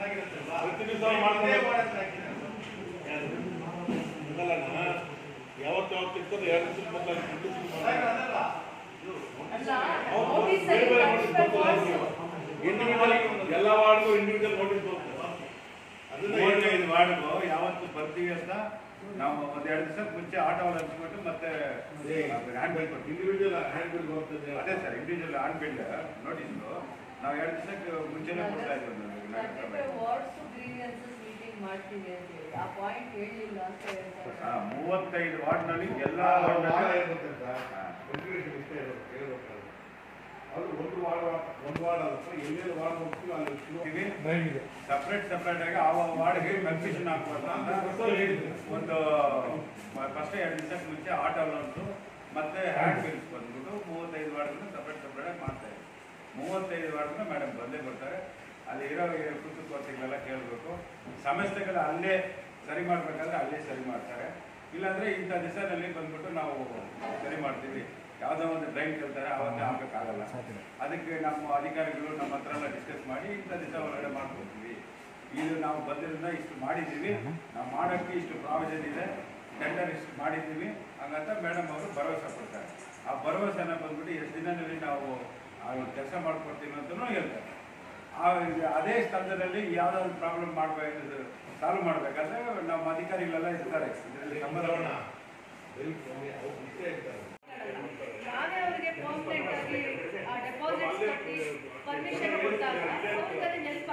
ಪ್ರತಿ ದಿವಸ ಮಾಡ್ತಾರೆ ಅದಲ್ಲ ಯಾವತ್ತು ಯಾವತ್ತು ಇರ್ತದೆ ಎರಡು ದಿವಸ ಬದಲಾಗಿ ಇಂಡಿವಿಜುವಲ್ ಎಲ್ಲ ವಾರ್ಡ್ಗೂ ಇಂಡಿವಿಜುವಲ್ ನೋಟಿಸ್ ಬರುತ್ತೆ ಮೂವತ್ತೈದು ವಾರ್ಡ್ಗೂ ಯಾವತ್ತು ಬರ್ತೀವಿ ಅಂತ ನಾವು ಒಂದೆರಡು ದಿವಸ ಮುಂಚೆ ಆಟೋ ಹಂಚ್ಬಿಟ್ಟು ಮತ್ತೆ ಹ್ಯಾಂಡ್ ಬಿಲ್ ಕೊಡ್ತೀವಿ ಇಂಡಿವಿಜುವಲ್ ಹ್ಯಾಂಡ್ ಬಿಲ್ ಬರ್ತದೆ ಅದೇ ಸರ್ ಇಂಡಿವಿಜುವಲ್ ಹ್ಯಾಂಡ್ ಬಿಲ್ ನೋಟಿಸ್ದು ನಾವು ಎರಡು ದಿವಸಕ್ಕೆ ಮುಂಚೆನೇ ಕೊಡ್ತಾ ಇದ್ವಿ ನಮಗೆ ವಾರ್ಡ್ಸ್ ಗ್ರೀವಿಯನ್ಸಸ್ ಮೀಟಿಂಗ್ ಮಾಡ್ತೀವಿ ಅಂತ ಹೇಳಿ ಆ ಪಾಯಿಂಟ್ ಹೇಳಿಲ್ಲ ಅಂತ ಹೇಳ್ತಾರೆ ಹಾ, ಮೂವತ್ತೈದು ವಾರ್ಡ್ನಲ್ಲಿ ಎಲ್ಲ ವಾರ್ಡ್ ವಾರ್ಡ್ನಲ್ಲಿ ಇರುತ್ತೆ ಸರ್ ಇಂಟಿಗ್ರೇಷನ್ ಇಷ್ಟೇ ಇರೋದು ಹೇಳ್ಬೇಕಾದ್ರೆ ಅದು ಒಂದು ವಾರ್ಡ್ ಒಂದು ವಾರ್ಡ್ ಆಗುತ್ತೆ ಎಲ್ಲೆಲ್ಲಿ ವಾರ್ಡ್ ಹೋಗ್ತೀವಿ ಅಲ್ಲಿ ಇರ್ತೀವಿ. ಸಪ್ರೇಟ್ ಸಪ್ರೇಟ್ ಆಗಿ ಆ ವಾರ್ಡ್ಗೆ ಕನ್ಫ್ಯೂಷನ್ ಆಗ್ಬಾರ್ದು ಅಂತ ಒಂದು ಫಸ್ಟ್ ಎರಡು ದಿವಸಕ್ಕೆ ಮುಂಚೆ ಆಟೋ ಅಲೌನ್ಸು ಮತ್ತೆ ಹ್ಯಾಂಡ್ ಬಿಲ್ಸ್ ಬಂದ್ಬಿಟ್ಟು ಮೂವತ್ತೈದು ವಾರ್ಡ್ಗಳನ್ನ ಸಪ್ರೇಟ್ ಸಪ್ರೇಟ್ ಆಗಿ ಮಾಡ್ತಾ ಇದ್ದೀವಿ ಮೂವತ್ತೈದು ವಾರ್ಡ್ನ ಮೇಡಮ್ ಬಂದೇ ಬರ್ತಾರೆ ಅಲ್ಲಿ ಇರೋ ಕುತೂಹಲಗಳೆಲ್ಲ ಕೇಳಬೇಕು ಸಮಸ್ಯೆಗಳು ಅಲ್ಲೇ ಸರಿ ಮಾಡ್ಬೇಕಾದ್ರೆ ಅಲ್ಲೇ ಸರಿ ಮಾಡ್ತಾರೆ ಇಲ್ಲಾಂದ್ರೆ ಇಂಥ ದಿವಸದಲ್ಲಿ ಬಂದ್ಬಿಟ್ಟು ನಾವು ಸರಿ ಮಾಡ್ತೀವಿ ಯಾವುದೋ ಒಂದು ಡ್ರೈನ್ ಕೇಳ್ತಾರೆ ಅವತ್ತೇ ಆಗ್ಬೇಕಾಗಲ್ಲ ಅದಕ್ಕೆ ನಮ್ಮ ಅಧಿಕಾರಿಗಳು ನಮ್ಮ ಹತ್ರ ಎಲ್ಲ ಡಿಸ್ಕಸ್ ಮಾಡಿ ಇಂಥ ದಿವಸ ಒಳಗಡೆ ಮಾಡ್ಕೊಡ್ತೀವಿ ಇದು ನಾವು ಬಂದಿರೋದ್ರಿಂದ ಇಷ್ಟು ಮಾಡಿದ್ದೀವಿ ನಾವು ಮಾಡೋಕ್ಕೆ ಇಷ್ಟು ಪ್ರಾವಿಷನ್ ಇದೆ ಟೆಂಡರ್ ಇಷ್ಟು ಮಾಡಿದ್ದೀವಿ ಹಾಗಂತ ಮೇಡಮ್ ಅವರು ಭರವಸೆ ಕೊಡ್ತಾರೆ ಆ ಭರವಸೆನ ಬಂದ್ಬಿಟ್ಟು ಎಷ್ಟು ದಿನದಲ್ಲಿ ನಾವು ಕೆಲಸ ಮಾಡ್ಕೊಡ್ತೀವಿ ಅಂತಲೂ ಹೇಳ್ತಾರೆ ಆ ಅದೇ ಸ್ಥಳದಲ್ಲಿ ಯಾವುದಾದ್ರು ಪ್ರಾಬ್ಲಮ್ ಮಾಡಬೇಕು ಸಾಲ್ವ್ ಮಾಡಬೇಕಾದ್ರೆ ನಮ್ಮ ಅಧಿಕಾರಿಗಳೆಲ್ಲ ಇರ್ತಾರೆ ಇದರಲ್ಲಿ ಸಂಬಂಧವನ್ನ ಇಷ್ಟೇ ಇರ್ತಾರೆ ನಾನೇ ಅವರಿಗೆ ಪರ್ಮನೆಂಟ್ ಆಗಿ ಆ ಡೆಪಾಸಿಟ್ಸ್ ಕಟ್ಟಿ ಪರ್ಮಿಷನ್ ಕೊಟ್ಟಾಗ ಅವ್ರಿಗೆ ಅದು ನೆನಪು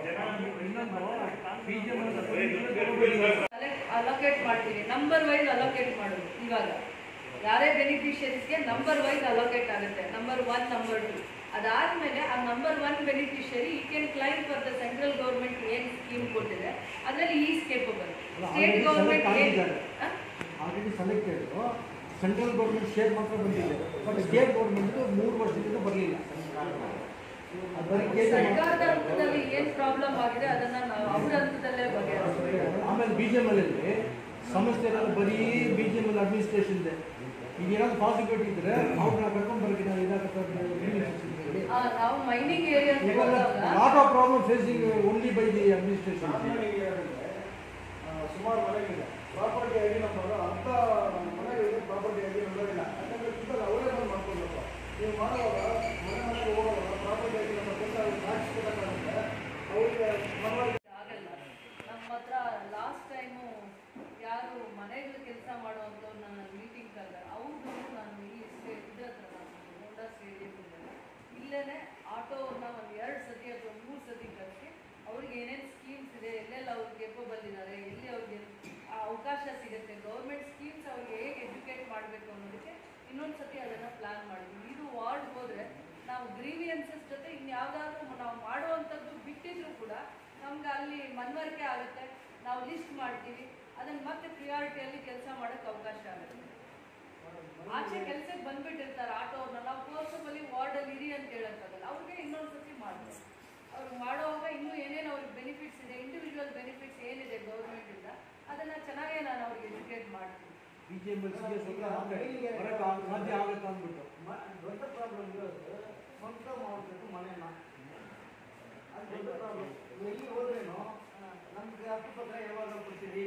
ಅಲೋಕೇಟ್ ಮಾಡ್ತೀವಿ ನಂಬರ್ ವೈಸ್ ಅಲೋಕೇಟ್ ಮಾಡೋದು ಇವಾಗ ಯಾರೇ ಬೆನಿಫಿಷಿಯರೀಸ್ಗೆ ನಂಬರ್ ವೈಸ್ ಅಲೋಕೇಟ್ ಆಗುತ್ತೆ ನಂಬರ್ ಒನ್ ನಂಬರ್ ಟು ಅದಾದ್ಮೇಲೆ ಆ ನಂಬರ್ ಒನ್ ಬೆನಿಫಿಷಿಯರಿ ಈ can claim for the central government ಏನು ಸ್ಕೀಮ್ ಕೊಟ್ಟಿದೆ ಅದರಲ್ಲಿ ಈಸ್ ಕೇಪಬಲ್ ಸ್ಟೇಟ್ ಗೌರ್ಮೆಂಟ್ ಏನು already selected central government share ಮಾತ್ರ ಬಂದಿದೆ ಬಟ್ ಸ್ಟೇಟ್ ಗೌರ್ಮೆಂಟ್ ಮೂರು ವರ್ಷದಿಂದ ಬರಲಿಲ್ಲ ಅದು ಬರೀ ಕೇಂದ್ರ ಸರ್ಕಾರದ ಹಂತದಲ್ಲಿ ಏನ್ ಪ್ರಾಬ್ಲಮ್ ಆಗಿದೆ ಅದನ್ನ ನಾವು ಅವ್ರ ಹಂತದಲ್ಲೇ ಬಗೆಹರಿಸಬೇಕು ಆಮೇಲೆ ಬಿ ಜಿ ಎಮ್ ಅಲ್ಲಿ ಸಮಸ್ಯೆ ಇರೋದು ಬರೀ B G M L administration ಇದೆ ಈಗ ಏನಾದ್ರು ಪಾಸಿಬಿಲಿಟಿ ಇದ್ರೆ ಅವ್ರನ್ನ ಕರ್ಕೊಂಡು ಬರೋಕೆ ನಾವು ಇದಾಗುತ್ತೆ ಆ, ನಾವು ಮೈನಿಂಗ್ ಏರಿಯಾ ಹೋದಾಗ lot of problem facing only by the administration ಸುಮಾರು ಮನೆಗಳಿದೆ ಪ್ರಾಪರ್ಟಿ ಐ ಡಿ ನಂಬರ್ ಅಂತ ಮನೆಗಳಿಗೆ ಪ್ರಾಪರ್ಟಿ ಐ ಡಿ ನಂಬರ್ ಇಲ್ಲ ಯಾಕಂದ್ರೆ ಇದ್ದಲ್ಲಿ ಅವರೇ ಬಂದು ಮಾಡ್ಕೊಳ್ಬೇಕು ನೀವು ಮಾಡುವಾಗ ಮನೆ ಮನೆಗೆ ಹೋಗುವಾಗ ಪ್ರಾಪರ್ಟಿ ಐ ಡಿ ನಂಬರ್ ಕೊಟ್ಟು ಅವ್ರಿಗೆ ಹಾಕಿಸ್ಕೊಬೇಕಾಗುತ್ತೆ ಅವರಿಗೆ ಮನವರಿಕೆ ಆಗಲ್ಲ ನಮ್ಮ ಹತ್ರ ಲಾಸ್ಟ್ ಟೈಮು ಯಾರು ಮನೆಗಳು ಕೆಲಸ ಮಾಡುವಂಥವ್ರು ನನ್ನ ಮೀಟಿಂಗ್ ಕರೆದ ಅವ್ರದ್ದು ನಾನು ಇಲ್ಲಿ ಸ್ಟೇ ಇದ್ರ ಹತ್ರ ನಾನು ಹೋಂಡಾ ಸ್ಟೇಡಿಯಂ ಇಲ್ಲೇ ಆಟೋವನ್ನ ಒಂದು ಎರಡು ಸತಿ ಅಥವಾ ಮೂರು ಸತಿ ಕಳಿಸಿ ಅವ್ರಿಗೆ ಏನೇನು ಸ್ಕೀಮ್ಸ್ ಇದೆ ಎಲ್ಲೆಲ್ಲ ಅವ್ರು ಕೇಪಬಲ್ ಇದ್ದಾರೆ ಎಲ್ಲಿ ಅವ್ರಿಗೆ ಆ ಅವಕಾಶ ಸಿಗುತ್ತೆ ಗೌರ್ಮೆಂಟ್ ಸ್ಕೀಮ್ಸ್ ಅವ್ರಿಗೆ ಹೇಗೆ ಎಜುಕೇಟ್ ಮಾಡಬೇಕು ಅನ್ನೋದಕ್ಕೆ ಇನ್ನೊಂದು ಸತಿ ಅದನ್ನು ಪ್ಲಾನ್ ಮಾಡಿದ್ವಿ ಇದು ವಾರ್ಡ್ ಹೋದರೆ ನಾವು ಗ್ರೀವಿಯನ್ಸಸ್ ಜೊತೆ ಇನ್ಯಾವುದಾದ್ರೂ ನಾವು ಮಾಡುವಂಥದ್ದು ಬಿಟ್ಟಿದ್ರು ಕೂಡ ನಮ್ಗೆ ಅಲ್ಲಿ ಮನವರಿಕೆ ಆಗುತ್ತೆ ನಾವು ಲಿಸ್ಟ್ ಮಾಡ್ತೀವಿ ಅದನ್ನು ಮತ್ತೆ ಪ್ರಿಯಾರಿಟಿಯಲ್ಲಿ ಕೆಲಸ ಮಾಡೋಕ್ಕೆ ಅವಕಾಶ ಆಗುತ್ತೆ ಆಚೆ ಕೆಲಸಕ್ಕೆ ಬಂದ್ಬಿಟ್ಟಿರ್ತಾರೆ ಆಟೋವ್ರನ್ನ ನಾವು ಫೋರ್ಸಬಲಿ ವಾರ್ಡಲ್ಲಿ ಇರಿ ಅಂತ ಹೇಳೋಕ್ಕಾಗಲ್ಲ ಅವ್ರಿಗೆ ಇನ್ನೊಂದು ಸತಿ ಮಾಡ್ಬೋದು ಅವ್ರು ಮಾಡುವಾಗ ಇನ್ನೂ ಏನೇನು ಅವ್ರಿಗೆ ಬೆನಿಫಿಟ್ಸ್ ಇದೆ ಇಂಡಿವಿಜುವಲ್ ಬೆನಿಫಿಟ್ಸ್ ಏನಿದೆ ಗೌರ್ಮೆಂಟಿಂದ ಅದನ್ನು ಚೆನ್ನಾಗೇ ನಾನು ಅವ್ರಿಗೆ ಎಜುಕೇಟ್ ಮಾಡ್ತೀನಿ B G M L C S ಬರೋಕ್ಕೆ ಸಾಧ್ಯ ಆಗುತ್ತೆ ಅಂದ್ಬಿಟ್ಟು ಮ- ದೊಡ್ಡ ಪ್ರಾಬ್ಲಮ್ ಇರೋದು ಸ್ವಂತ ಮಾಡಬೇಕು ಮನೆನ ಅದು ದೊಡ್ಡ ಪ್ರಾಬ್ಲಮ್ ಎಲ್ಲಿ ಹೋದ್ರೇನು ನಮ್ಗೆ ಹಕ್ಕುಪತ್ರ ಯಾವಾಗ ಕೊಡ್ತೀರಿ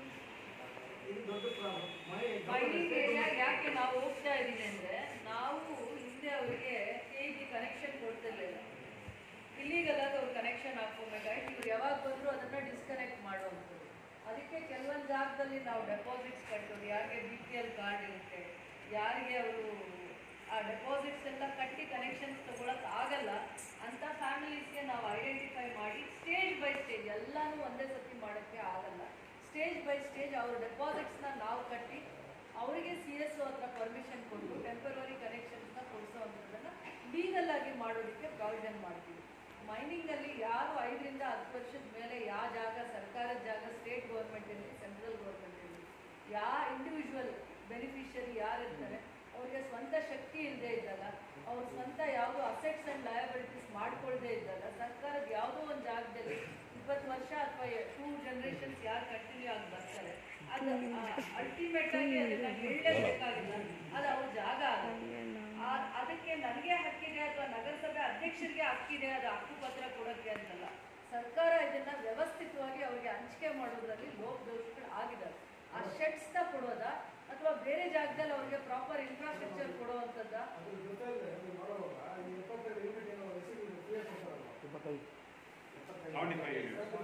ಇದು ದೊಡ್ಡ ಪ್ರಾಬ್ಲಮ್ ಮನೆ ಮೈನಿಂಗ್ ಏರಿಯಾ ಯಾಕೆ ನಾವು ಹೋಗ್ತಾ ಇದ್ದೀವಿ ಅಂದರೆ ನಾವು ಹಿಂದೆ ಅವರಿಗೆ ಕೆ ಜಿ ಕನೆಕ್ಷನ್ ಕೊಡ್ತಿರ್ಲಿಲ್ಲ ಇಲ್ಲಿಗಲಾಗ ಅವ್ರು ಕನೆಕ್ಷನ್ ಹಾಕ್ಕೊಬೇಕಾಯ್ತು ಇವ್ರು ಯಾವಾಗ ಬಂದರೂ ಅದನ್ನು ಡಿಸ್ಕನೆಕ್ಟ್ ಮಾಡುವಂಥದ್ದು ಅದಕ್ಕೆ ಕೆಲವೊಂದು ಜಾಗದಲ್ಲಿ ನಾವು ಡೆಪಾಸಿಟ್ಸ್ ಕಟ್ಟೋದು ಯಾರಿಗೆ ಬಿ ಪಿ ಎಲ್ ಕಾರ್ಡ್ ಇರುತ್ತೆ ಯಾರಿಗೆ ಅವರು ಆ ಡೆಪಾಸಿಟ್ಸ್ ಎಲ್ಲ ಕಟ್ಟಿ ಕನೆಕ್ಷನ್ಸ್ ತಗೊಳಕ್ ಆಗಲ್ಲ ಅಂತ ಫ್ಯಾಮಿಲೀಸ್ಗೆ ನಾವು ಐಡೆಂಟಿಫೈ ಮಾಡಿ ಸ್ಟೇಜ್ ಬೈ ಸ್ಟೇಜ್ ಎಲ್ಲನೂ ಒಂದೇ ಸತಿ ಮಾಡೋಕ್ಕೆ ಆಗಲ್ಲ ಸ್ಟೇಜ್ ಬೈ ಸ್ಟೇಜ್ ಅವ್ರ ಡೆಪಾಸಿಟ್ಸ್ನ ನಾವು ಕಟ್ಟಿ ಅವರಿಗೆ ಸಿ ಎಸ್ ಒ ಹತ್ರ ಪರ್ಮಿಷನ್ ಕೊಟ್ಟು ಟೆಂಪರರಿ ಕನೆಕ್ಷನ್ಸ್ನ ಕೊಡಿಸೋವಂಥದ್ದನ್ನು ಲೀಗಲ್ ಆಗಿ ಮಾಡೋದಕ್ಕೆ ಪ್ರಾವಿಷನ್ ಮಾಡ್ತೀವಿ ಮೈನಿಂಗಲ್ಲಿ ಯಾರು ಐದರಿಂದ ಹತ್ತು ವರ್ಷದ ಮೇಲೆ ಯಾವ ಜಾಗ ಸರ್ಕಾರದ ಜಾಗ ಸ್ಟೇಟ್ ಗೌರ್ಮೆಂಟ್ ಇರಲಿ ಸೆಂಟ್ರಲ್ ಗೌರ್ಮೆಂಟ್ ಇರಲಿ ಯಾವ ಇಂಡಿವಿಜುವಲ್ ಬೆನಿಫಿಷರಿ ಯಾರಿರ್ತಾರೆ ಅವ್ರಿಗೆ ಸ್ವಂತ ಶಕ್ತಿ ಇಲ್ಲದೆ ಇದ್ದಾಗ ಅವ್ರ ಸ್ವಂತ ಯಾವುದೋ ಅಸೆಟ್ಸ್ ಆ್ಯಂಡ್ ಲಯಬಿಲಿಟೀಸ್ ಮಾಡ್ಕೊಳ್ದೇ ಇದ್ದಾಗ ಸರ್ಕಾರದ ಯಾವುದೋ ಒಂದು ಜಾಗದಲ್ಲಿ ಇಪ್ಪತ್ತು ವರ್ಷ ಅಥವಾ ಟೂ ಜನರೇಷನ್ಸ್ ಯಾರು ಕಂಟಿನ್ಯೂ ಆಗಿ ಬರ್ತಾರೆ ಅದು ಅಲ್ಟಿಮೇಟ್ ಆಗಿ ಅದನ್ನ ಹೇಳಲೇಬೇಕಾಗಿಲ್ಲ ಅದು ಅವ್ರ ಜಾಗ ಅದು ಆ- ಅದಕ್ಕೆ ನನಗೆ ಹಕ್ಕಿದೆ ಅಥವಾ ನಗರಸಭೆ ಅಧ್ಯಕ್ಷರಿಗೆ ಹಕ್ಕಿದೆ ಅದು ಹಕ್ಕುಪತ್ರ ಕೊಡೋಕ್ಕೆ ಅಂತಲ್ಲ ಸರ್ಕಾರ ಇದನ್ನ ವ್ಯವಸ್ಥಿತವಾಗಿ ಅವರಿಗೆ ಹಂಚಿಕೆ ಮಾಡೋದ್ರಲ್ಲಿ ಲೋಪದೋಷಗಳು ಆಗಿದ್ದಾವೆ ಆ ಶೆಡ್ಸ್ನ ಕೊಡೋದಾ ಅಥವಾ ಬೇರೆ ಜಾಗದಲ್ಲಿ ಅವ್ರಿಗೆ ಪ್ರಾಪರ್ ಇನ್ಫ್ರಾಸ್ಟ್ರಕ್ಚರ್ ಕೊಡುವಂಥದ್ದ ಅದ್ರ ಜೊತೆಗೆ ನೀವು ಮಾಡುವಾಗ ಈ ಎಪ್ಪತ್ತೈದು ಯೂನಿಟ್ ಏನೋ ರೆಸಿಡೆಂಟ್ ಫ್ರೀ ಕೊಡ್ತಾರಲ್ಲ ಸೆವೆಂಟಿ ಫೈವ್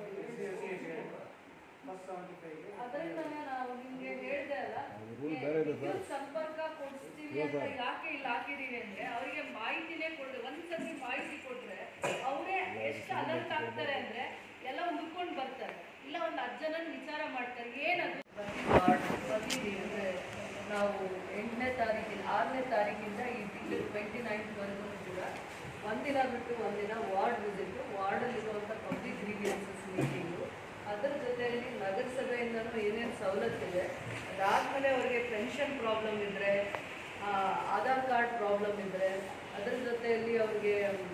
ಫಸ್ಟ್ ಸೆವೆಂಟಿ ಫೈವ್ಗೆ ಅದರಿಂದನೇ ನಾವು ನಿಮ್ಗೆ ಹೇಳ್ದೆ ಅಲ್ಲ rule ಬೇರೆ ಇದೆ ವಿದ್ಯುತ್ ಸಂಪರ್ಕ ಕೊಡಿಸ್ತೀವಿ ಅಂತ ಯಾಕೆ ಇಲ್ಲಿ ಹಾಕಿದೀವಿ ಅಂದ್ರೆ ಅವರಿಗೆ ಮಾಹಿತಿನೇ ಕೊಡ್ರಿ ಒಂದ್ಸತಿ ಮಾಹಿತಿ ಕೊಟ್ರೆ ಅವರೇ ಎಷ್ಟು ಅಲರ್ಟ್ ಆಗ್ತಾರೆ ಅಂದ್ರೆ ಎಲ್ಲ ಹುಡ್ಕೊಂಡು ಬರ್ತಾರೆ ಇಲ್ಲ ಒಂದು ಅಜ್ಜನನ್ನ ವಿಚಾರ ಮಾಡ್ತಾರೆ ಏನದು ಪ್ರತಿ ವಾರ್ಡ್ ಪ್ರತಿ ಅಂದ್ರೆ ನಾವು ಎಂಟನೇ ತಾರೀಕಿನ ಆರನೇ ತಾರೀಕಿಂದ ಈ ತಿಂಗಳು ಟ್ವೆಂಟಿ ನೈನ್ತ್ವರೆಗೂ ಕೂಡ ಒಂದಿನ ಬಿಟ್ಟು ಒಂದಿನ ವಾರ್ಡ್ ವಿಸಿಟ್ ವಾರ್ಡಲ್ಲಿರುವಂಥ ಪಬ್ಲಿಕ್ ಗ್ರೀವಿಯನ್ಸಸ್ ಮೀಟಿಂಗು ಅದರ ಜೊತೆಯಲ್ಲಿ ನಗರಸಭೆಯಿಂದನೂ ಏನೇನು ಸವಲತ್ತಿದೆ ಅದಾದಮೇಲೆ ಅವರಿಗೆ ಪೆನ್ಷನ್ ಪ್ರಾಬ್ಲಮ್ ಇದ್ದರೆ ಆಧಾರ್ ಕಾರ್ಡ್ ಪ್ರಾಬ್ಲಮ್ ಇದ್ದರೆ ಅದರ ಜೊತೆಯಲ್ಲಿ ಅವ್ರಿಗೆ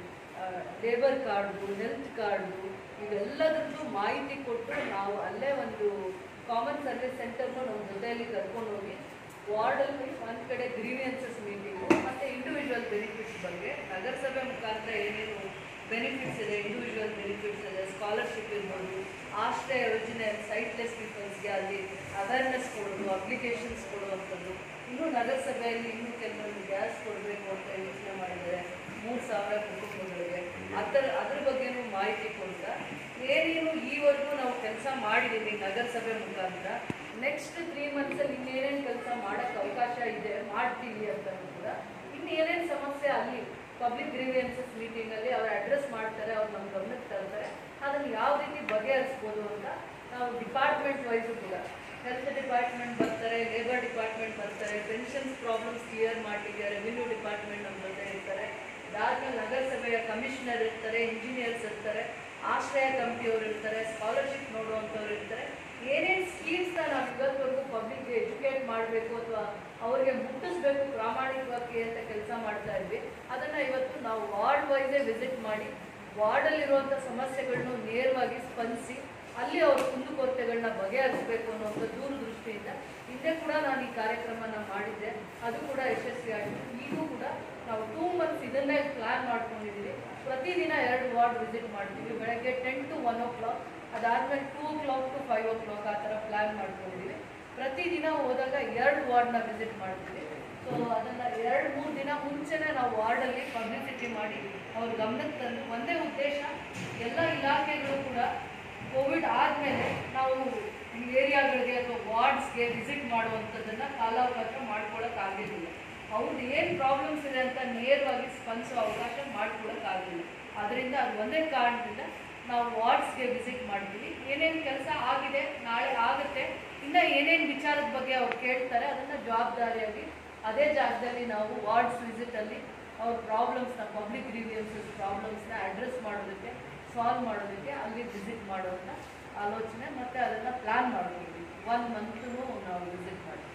ಲೇಬರ್ ಕಾರ್ಡು ಹೆಲ್ತ್ ಕಾರ್ಡು ಇವೆಲ್ಲದರದ್ದು ಮಾಹಿತಿ ಕೊಟ್ಟು ನಾವು ಅಲ್ಲೇ ಒಂದು ಕಾಮನ್ ಸರ್ವಿಸ್ ಸೆಂಟರ್ನು ನಮ್ಮ ಜೊತೆಯಲ್ಲಿ ಕರ್ಕೊಂಡು ಹೋಗಿ ವಾರ್ಡಲ್ಲಿ ಒಂದು ಕಡೆ ಗ್ರೀವಿಯನ್ಸಸ್ ಮೀಟಿಂಗು ಮತ್ತು ಇಂಡಿವಿಜುವಲ್ ಬೆನಿಫಿಟ್ಸ್ ಬಗ್ಗೆ ನಗರಸಭೆ ಮುಖಾಂತರ ಏನೇನು ಬೆನಿಫಿಟ್ಸ್ ಇದೆ ಇಂಡಿವಿಜುವಲ್ ಬೆನಿಫಿಟ್ಸ್ ಇದೆ ಸ್ಕಾಲರ್ಶಿಪ್ ಇರ್ಬೋದು ಆಶ್ರಯ ಯೋಜನೆ ಸೈಟ್ಲೆಸ್ ಪೀಪಲ್ಸ್ಗೆ ಅಲ್ಲಿ ಅವೇರ್ನೆಸ್ ಕೊಡೋದು ಅಪ್ಲಿಕೇಶನ್ಸ್ ಕೊಡುವಂಥದ್ದು ಇನ್ನೂ ನಗರಸಭೆಯಲ್ಲಿ ಇನ್ನೂ ಕೆಲವೊಂದು ಗ್ಯಾಸ್ ಕೊಡಬೇಕು ಅಂತ ಯೋಚನೆ ಮಾಡಿದ್ದಾರೆ ಮೂರು ಸಾವಿರ ಕುಟುಂಬಗಳಿಗೆ ಅದರ ಅದ್ರ ಬಗ್ಗೆನೂ ಮಾಹಿತಿ ಕೊಡ್ತಾ ಏನೇನು ಈವರೆಗೂ ನಾವು ಕೆಲಸ ಮಾಡಿದ್ದೀವಿ ನಗರಸಭೆ ಮುಖಾಂತರ ನೆಕ್ಸ್ಟ್ ತ್ರೀ ಮಂತ್ಸಲ್ಲಿ ಇನ್ನೇನೇನು ಕೆಲಸ ಮಾಡೋಕ್ಕೆ ಅವಕಾಶ ಇದೆ ಮಾಡ್ತೀವಿ ಅಂತಲೂ ಕೂಡ ಇನ್ನು ಏನೇನು ಸಮಸ್ಯೆ ಅಲ್ಲಿ ಪಬ್ಲಿಕ್ ಗ್ರೀವಿಯನ್ಸಸ್ ಮೀಟಿಂಗಲ್ಲಿ ಅವ್ರು ಅಡ್ರೆಸ್ ಮಾಡ್ತಾರೆ ಅವ್ರು ನಮ್ಮ ಗಮನಕ್ಕೆ ತರ್ತಾರೆ ಅದನ್ನು ಯಾವ ರೀತಿ ಬಗೆಹರಿಸ್ಬೋದು ಅಂತ ನಾವು ಡಿಪಾರ್ಟ್ಮೆಂಟ್ ವೈಸು ಕೂಡ ಹೆಲ್ತ್ ಡಿಪಾರ್ಟ್ಮೆಂಟ್ ಬರ್ತಾರೆ ಲೇಬರ್ ಡಿಪಾರ್ಟ್ಮೆಂಟ್ ಬರ್ತಾರೆ ಪೆನ್ಷನ್ಸ್ ಪ್ರಾಬ್ಲಮ್ಸ್ ಕ್ಲಿಯರ್ ಮಾಡಲಿಕ್ಕೆ ರೆವಿನ್ಯೂ ಡಿಪಾರ್ಟ್ಮೆಂಟ್ ನಮ್ಮ ಜೊತೆ ಇರ್ತಾರೆ ಅದಾದ್ಮೇಲೆ ನಗರಸಭೆಯ ಕಮಿಷನರ್ ಇರ್ತಾರೆ ಇಂಜಿನಿಯರ್ಸ್ ಇರ್ತಾರೆ ಆಶ್ರಯ ಕಮಿಟಿಯವರು ಇರ್ತಾರೆ ಸ್ಕಾಲರ್ಶಿಪ್ ನೋಡುವಂಥವ್ರು ಇರ್ತಾರೆ ಏನೇನು ಸ್ಕೀಮ್ಸ್ನ ನಾವು ಇವತ್ತವರೆಗೂ ಪಬ್ಲಿಕ್ಗೆ ಎಜುಕೇಟ್ ಮಾಡಬೇಕು ಅಥವಾ ಅವ್ರಿಗೆ ಮುಟ್ಟಿಸ್ಬೇಕು ಪ್ರಾಮಾಣಿಕವಾಗಿ ಅಂತ ಕೆಲಸ ಮಾಡ್ತಾ ಇದ್ವಿ ಅದನ್ನು ಇವತ್ತು ನಾವು ವಾರ್ಡ್ ವೈಸೇ ವಿಸಿಟ್ ಮಾಡಿ ವಾರ್ಡಲ್ಲಿರುವಂಥ ಸಮಸ್ಯೆಗಳನ್ನು ನೇರವಾಗಿ ಸ್ಪಂದಿಸಿ ಅಲ್ಲಿ ಅವ್ರ ಕುಂದುಕೊರತೆಗಳನ್ನ ಬಗೆಹರಿಸಬೇಕು ಅನ್ನುವಂಥ ದೂರದೃಷ್ಟಿಯಿಂದ ಹಿಂದೆ ಕೂಡ ನಾನು ಈ ಕಾರ್ಯಕ್ರಮನ ಮಾಡಿದ್ದೆ ಅದು ಕೂಡ ಯಶಸ್ವಿಯಾಗಿತ್ತು ಈಗೂ ಕೂಡ ನಾವು ಟೂ ಮಂತ್ಸ್ ಇದನ್ನೇ ಪ್ಲಾನ್ ಮಾಡ್ಕೊಂಡಿದ್ದೀವಿ ಪ್ರತಿದಿನ ಎರಡು ವಾರ್ಡ್ ವಿಸಿಟ್ ಮಾಡ್ತೀವಿ ಬೆಳಗ್ಗೆ ten to one o'clock ಅದಾದ್ಮೇಲೆ two o'clock to five o'clock ಆ ಥರ ಪ್ಲಾನ್ ಮಾಡ್ಕೊಂಡಿದ್ದೀವಿ ಪ್ರತಿದಿನ ಹೋದಾಗ ಎರಡು ವಾರ್ಡ್ನ ವಿಸಿಟ್ ಮಾಡ್ತೀವಿ ಸೊ ಅದನ್ನು ಎರಡು ಮೂರು ದಿನ ಮುಂಚೆನೇ ನಾವು ವಾರ್ಡಲ್ಲಿ ಪಬ್ಲಿಸಿಟಿ ಮಾಡಿ ಅವ್ರ ಗಮನಕ್ಕೆ ತಂದು ಒಂದೇ ಉದ್ದೇಶ ಎಲ್ಲ ಇಲಾಖೆಗಳು ಕೂಡ ಕೋವಿಡ್ ಆದಮೇಲೆ ನಾವು ಈ ಏರಿಯಾಗಳಿಗೆ ಅಥವಾ ವಾರ್ಡ್ಸ್ಗೆ ವಿಸಿಟ್ ಮಾಡುವಂಥದ್ದನ್ನು ಕಾಲಾವಕಾಶ ಮಾಡ್ಕೊಳ್ಳೋಕ್ಕಾಗಿರಲಿಲ್ಲ ಅವ್ರದ್ದು ಏನು ಪ್ರಾಬ್ಲಮ್ಸ್ ಇದೆ ಅಂತ ನೇರವಾಗಿ ಸ್ಪಂದಿಸೋ ಅವಕಾಶ ಮಾಡ್ಕೊಳಕ್ಕಾಗಲಿಲ್ಲ ಅದರಿಂದ ಅದು ಒಂದೇ ಕಾರಣದಿಂದ ನಾವು ವಾರ್ಡ್ಸ್ಗೆ ವಿಸಿಟ್ ಮಾಡ್ತೀವಿ ಏನೇನು ಕೆಲಸ ಆಗಿದೆ ನಾಳೆ ಆಗುತ್ತೆ ಇನ್ನು ಏನೇನು ವಿಚಾರದ ಬಗ್ಗೆ ಅವ್ರು ಕೇಳ್ತಾರೆ ಅದನ್ನು ಜವಾಬ್ದಾರಿಯಾಗಿ ಅದೇ ಜಾಗದಲ್ಲಿ ನಾವು ವಾರ್ಡ್ಸ್ ವಿಸಿಟಲ್ಲಿ ಅವ್ರ ಪ್ರಾಬ್ಲಮ್ಸ್ನ ಪಬ್ಲಿಕ್ ಗ್ರೀವಿಯನ್ಸಸ್ ಪ್ರಾಬ್ಲಮ್ಸ್ನ ಅಡ್ರೆಸ್ ಮಾಡೋದಕ್ಕೆ ಸಾಲ್ವ್ ಮಾಡೋದಕ್ಕೆ ಅಲ್ಲಿ ವಿಸಿಟ್ ಮಾಡುವಂಥ ಆಲೋಚನೆ ಮತ್ತು ಅದನ್ನು ಪ್ಲ್ಯಾನ್ ಮಾಡ್ಕೊಂಡಿದ್ದೀವಿ ಒನ್ ಮಂತೂ ನಾವು ವಿಸಿಟ್ ಮಾಡ್ತೀವಿ